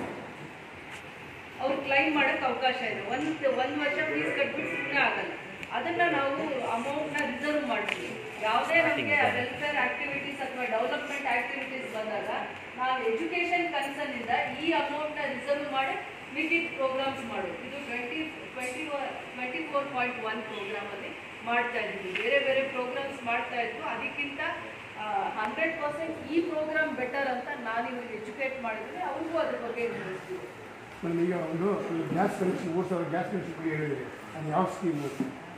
ಅವ್ರು ಕ್ಲೈಮ್ ಮಾಡಕ್ಕೆ ಅವಕಾಶ ಇದೆ ಒಂದು ಒಂದು ವರ್ಷ ಫೀಸ್ ಕಟ್ಬಿಟ್ಟು ಸುಮ್ಮನೆ ಆಗಲ್ಲ ಅದನ್ನ ನಾವು ಅಮೌಂಟ್ನ ರಿಸರ್ವ್ ಮಾಡ್ತೀವಿ ಯಾವುದೇ ನಮಗೆ ವೆಲ್ಫೇರ್ ಆಕ್ಟಿವಿಟೀಸ್ ಅಥವಾ ಡೆವಲಪ್ಮೆಂಟ್ ಆಕ್ಟಿವಿಟೀಸ್ ಬಂದಾಗ ನಾವು ಎಜುಕೇಷನ್ ಕನ್ಸರ್ನ್ ಇಂದ ಈ ಅಮೌಂಟ್ನ ರಿಸರ್ವ್ ಮಾಡಿ ಮಿಕ್ಕಿದ ಪ್ರೋಗ್ರಾಮ್ಸ್ ಮಾಡೋದು ಇದು twenty twenty twenty four point one ಪ್ರೋಗ್ರಾಮಲ್ಲಿ ಮಾಡ್ತಾ ಇದ್ದೀವಿ ಬೇರೆ ಬೇರೆ ಪ್ರೋಗ್ರಾಮ್ಸ್ ಮಾಡ್ತಾ ಇದ್ವು ಅದಕ್ಕಿಂತ ಹಂಡ್ರೆಡ್ ಪರ್ಸೆಂಟ್ ಈ ಪ್ರೋಗ್ರಾಮ್ ಬೆಟರ್ ಅಂತ ನಾನು ಇವ್ರಿಗೆ ಎಜುಕೇಟ್ ಮಾಡಿದ್ರೆ ಅವ್ರಿಗೂ ಅದ್ರ ಬಗ್ಗೆ ತಿಳಿಸ್ತೀವಿ ಮೇಡಮ್ ಈಗ ಒಂದು ಗ್ಯಾಸ್ ಕನೆಕ್ಷನ್ ಮೂರು ಸಾವಿರ ಗ್ಯಾಸ್ ಕನೆಕ್ಷನ್ ಬಗ್ಗೆ ಹೇಳಿದ್ರಿ ಅದು ಯಾವ ಸ್ಕೀಮು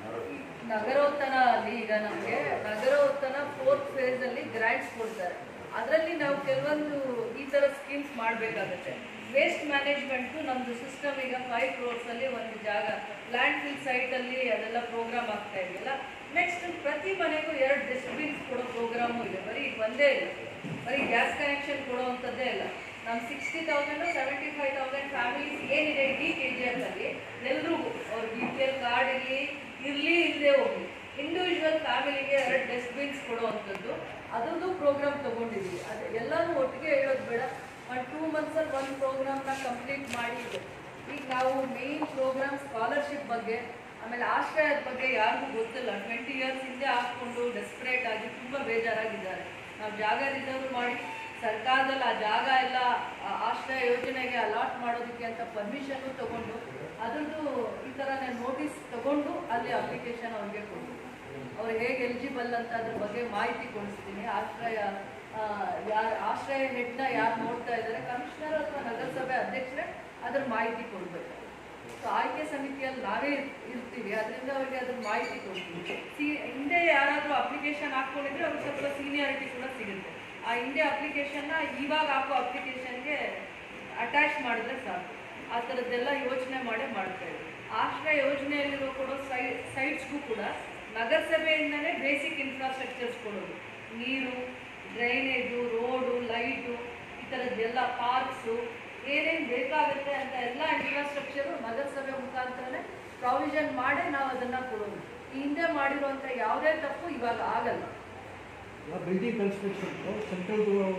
ನಗರೋತ್ಥಾನ ಅಲ್ಲಿ ಈಗ ನಮಗೆ ನಗರೋತ್ಥಾನ ಫೋರ್ತ್ ಫೇಸ್ ಅಲ್ಲಿ ಗ್ರಾಂಟ್ಸ್ ಕೊಡ್ತಾರೆ ಅದರಲ್ಲಿ ನಾವು ಕೆಲವೊಂದು ಈ ಥರ ಸ್ಕೀಮ್ಸ್ ಮಾಡಬೇಕಾಗತ್ತೆ ವೇಸ್ಟ್ ಮ್ಯಾನೇಜ್ಮೆಂಟು ನಮ್ಮದು ಸಿಸ್ಟಮ್ ಈಗ ಫೈವ್ ಕ್ರೋರ್ಸ್ ಅಲ್ಲಿ ಒಂದು ಜಾಗ ಲ್ಯಾಂಡ್ ಫಿಲ್ ಸೈಟ್ ಅಲ್ಲಿ ಅದೆಲ್ಲ ಪ್ರೋಗ್ರಾಮ್ ಆಗ್ತಾ ಇದೆಯಲ್ಲ ನೆಕ್ಸ್ಟ್ ಪ್ರತಿ ಮನೆಗೂ ಎರಡು ಡಸ್ಟ್ಬಿನ್ಸ್ ಕೊಡೋ ಪ್ರೋಗ್ರಾಮು ಇದೆ ಬರೀ ಒಂದೇ ಇಲ್ಲ ಬರೀ ಗ್ಯಾಸ್ ಕನೆಕ್ಷನ್ ಕೊಡುವಂಥದ್ದೇ ಇಲ್ಲ ನಮ್ಮ sixty thousand seventy five thousand families ಏನಿದೆ ಇಡೀ ಕೆ ಜಿ ಎಫಲ್ಲಿ ಎಲ್ರಿಗೂ ಅವ್ರ ಬಿ ಪಿ ಎಲ್ ಕಾರ್ಡ್ ಇರಲಿ ಇರಲಿ ಇಲ್ಲದೆ ಹೋಗಲಿ ಇಂಡಿವಿಜುವಲ್ ಫ್ಯಾಮಿಲಿಗೆ ಎರಡು ಡಸ್ಟ್ಬಿನ್ಸ್ ಕೊಡುವಂಥದ್ದು ಅದರದ್ದು ಪ್ರೋಗ್ರಾಮ್ ತೊಗೊಂಡಿದ್ದೀವಿ ಅದು ಎಲ್ಲನೂ ಒಟ್ಟಿಗೆ ಹೇಳೋದು ಬೇಡ ಒಂದು ಟೂ ಮಂತ್ಸಲ್ಲಿ ಒಂದು ಪ್ರೋಗ್ರಾಮ್ನ ಕಂಪ್ಲೀಟ್ ಮಾಡಿ ಈಗ ನಾವು ಮೇನ್ ಪ್ರೋಗ್ರಾಮ್ ಸ್ಕಾಲರ್ಶಿಪ್ ಬಗ್ಗೆ ಆಮೇಲೆ ಆಶ್ರಯದ ಬಗ್ಗೆ ಯಾರಿಗೂ ಗೊತ್ತಿಲ್ಲ ಟ್ವೆಂಟಿ ಇಯರ್ಸ್ ಹಿಂದೆ ಹಾಕ್ಕೊಂಡು ಡೆಸ್ಪರೇಟ್ ಆಗಿ ತುಂಬ ಬೇಜಾರಾಗಿದ್ದಾರೆ ನಾವು ಜಾಗ ರಿಸರ್ವ್ ಮಾಡಿ ಸರ್ಕಾರದಲ್ಲಿ ಆ ಜಾಗ ಎಲ್ಲ ಆ ಆಶ್ರಯ ಯೋಜನೆಗೆ ಅಲಾಟ್ ಮಾಡೋದಕ್ಕೆ ಅಂತ ಪರ್ಮಿಷನ್ನು ತಗೊಂಡು ಅದ್ರದ್ದು ಈ ಥರನೇ ನೋಟಿಸ್ ತಗೊಂಡು ಅಲ್ಲಿ ಅಪ್ಲಿಕೇಶನ್ ಅವ್ರಿಗೆ ಕೊಡು ಅವ್ರು ಹೇಗೆ ಎಲಿಜಿಬಲ್ ಅಂತ ಅದ್ರ ಬಗ್ಗೆ ಮಾಹಿತಿ ಕೊಡಿಸ್ತೀನಿ ಆಶ್ರಯ ಯಾರು ಆಶ್ರಯ ಹೆಡ್ನ ಯಾರು ನೋಡ್ತಾ ಇದ್ದಾರೆ ಕಮಿಷನರ್ ಅಥವಾ ನಗರಸಭೆ ಅಧ್ಯಕ್ಷರೇ ಅದ್ರ ಮಾಹಿತಿ ಕೊಡಬೇಕು ಸೊ ಆಯ್ಕೆ ಸಮಿತಿಯಲ್ಲಿ ನಾವೇ ಇರ್- ಇರ್ತೀವಿ ಅದರಿಂದ ಅವ್ರಿಗೆ ಅದ್ರ ಮಾಹಿತಿ ಕೊಡ್ತೀವಿ ಸಿ ಹಿಂದೆ ಯಾರಾದರೂ ಅಪ್ಲಿಕೇಶನ್ ಹಾಕ್ಕೊಂಡಿದ್ರೆ ಅವ್ರಿಗೆ ಸ್ವಲ್ಪ ಸೀನಿಯಾರಿಟಿ ಕೂಡ ಸಿಗುತ್ತೆ ಆ ಹಿಂದೆ ಅಪ್ಲಿಕೇಶನ್ನ ಇವಾಗ ಹಾಕೋ ಅಪ್ಲಿಕೇಶನ್ಗೆ ಅಟ್ಯಾಚ್ ಮಾಡಿದ್ರೆ ಸಾಕು ಆ ಥರದ್ದೆಲ್ಲ ಯೋಚನೆ ಮಾಡೇ ಮಾಡ್ತಾ ಇದ್ದೀವಿ ಆಶ್ರಯ ಯೋಜನೆಯಲ್ಲಿರೋ ಕೊಡೋ ಸೈ ಸೈಟ್ಸ್ಗೂ ಕೂಡ ನಗರಸಭೆಯಿಂದನೇ ಬೇಸಿಕ್ ಇನ್ಫ್ರಾಸ್ಟ್ರಕ್ಚರ್ಸ್ ಕೊಡೋದು ನೀರು ಡ್ರೈನೇಜು ರೋಡು ಲೈಟು ಈ ಥರದ್ದೆಲ್ಲ ಪಾರ್ಕ್ಸು ಏನೇನು ಬೇಕಾಗುತ್ತೆ ಅಂತ ಎಲ್ಲ ಇನ್ಫ್ರಾಸ್ಟ್ರಕ್ಚರು ನಗರಸಭೆ ಮುಖಾಂತರನೇ ಪ್ರಾವಿಷನ್ ಮಾಡೇ ನಾವು ಅದನ್ನು ಕೊಡೋದು ಈ ಹಿಂದೆ ಮಾಡಿರುವಂಥ ಯಾವುದೇ ತಪ್ಪು ಇವಾಗ ಆಗಲ್ಲ ಬಿಲ್ಡಿಂಗ್ ಕನ್ಸ್ಟ್ರಕ್ಷನ್ ಸೆಂಟ್ರಲ್